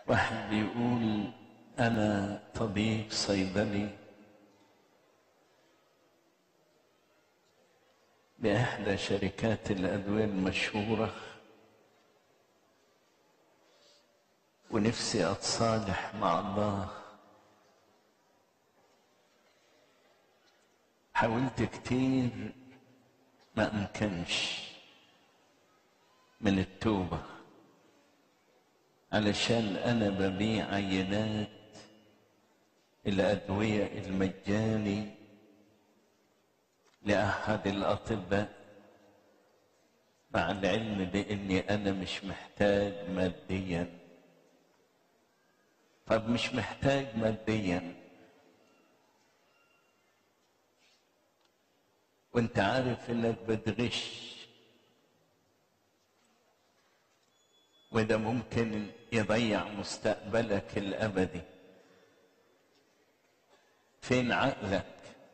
واحد بيقول أنا طبيب صيدلي بإحدى شركات الأدوية المشهورة ونفسي أتصالح مع الله حاولت كتير ما أمكنش من التوبة علشان أنا ببيع عينات الأدوية المجاني لأحد الأطباء مع العلم بإني أنا مش محتاج ماديا طب مش محتاج ماديا وانت عارف انك بتغش وده ممكن يضيع مستقبلك الابدي فين عقلك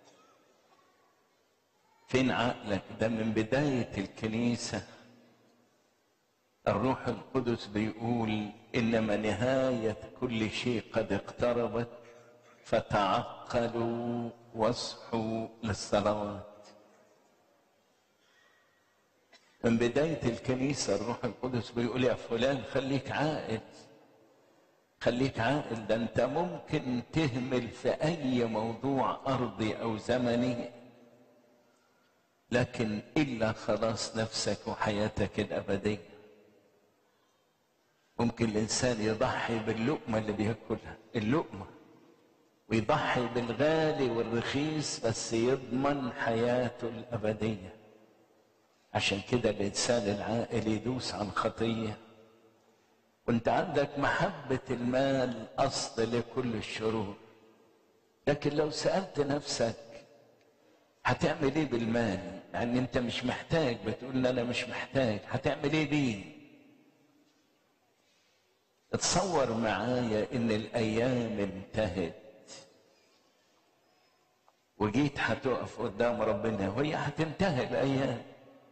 فين عقلك ده من بدايه الكنيسه الروح القدس بيقول انما نهايه كل شيء قد اقتربت فتعقلوا واصحوا للصلوات من بداية الكنيسة الروح القدس بيقول يا فلان خليك عاقل خليك عاقل ده انت ممكن تهمل في اي موضوع ارضي او زمني لكن الا خلاص نفسك وحياتك الابديه ممكن الانسان يضحي باللقمه اللي بياكلها اللقمه ويضحي بالغالي والرخيص بس يضمن حياته الابديه عشان كده الانسان العاقل يدوس عن خطيه وانت عندك محبه المال اصل لكل الشرور لكن لو سالت نفسك هتعمل ايه بالمال يعني انت مش محتاج بتقول ان انا مش محتاج هتعمل ايه بيه اتصور معايا ان الايام انتهت وجيت هتقف قدام ربنا وهي هتنتهي الايام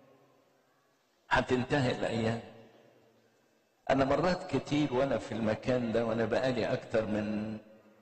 هتنتهي الايام انا مرات كتير وانا في المكان ده وانا بقالي اكتر من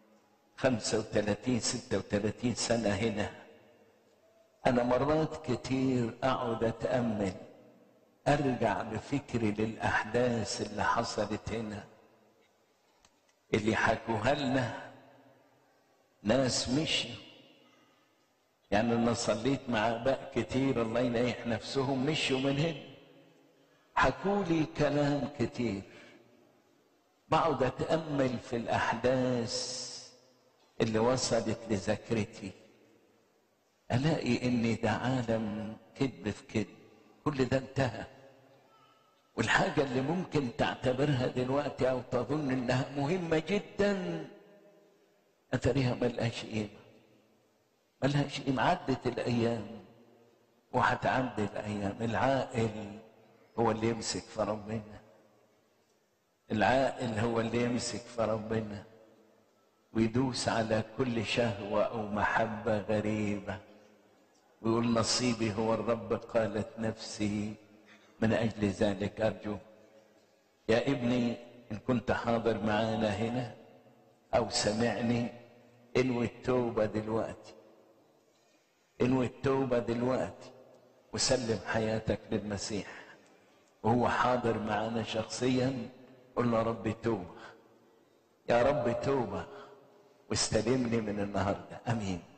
35 36 سنه هنا انا مرات كتير اقعد اتامل ارجع بفكري للاحداث اللي حصلت هنا اللي حكوها لنا ناس مشيوا يعني انا صليت مع اباء كتير الله ينيح نفسهم مشوا من هنا حكوا لي كلام كتير بقعد اتامل في الاحداث اللي وصلت لذاكرتي الاقي ان ده عالم كذب في كذب كل ده انتهى والحاجه اللي ممكن تعتبرها دلوقتي او تظن انها مهمه جدا اثرها ملهاش قيمه ملهاش قيمه عدت الايام وهتعدي الايام العاقل هو اللي يمسك في ربنا العاقل هو اللي يمسك في ربنا ويدوس على كل شهوة أو محبة غريبة ويقول نصيبي هو الرب قالت نفسي من أجل ذلك أرجو يا ابني إن كنت حاضر معانا هنا أو سمعني انوي التوبة دلوقتي انوي التوبة دلوقتي وسلم حياتك للمسيح وهو حاضر معانا شخصيا قل له ربي توبة يا رب توبة واستلمني من النهاردة أمين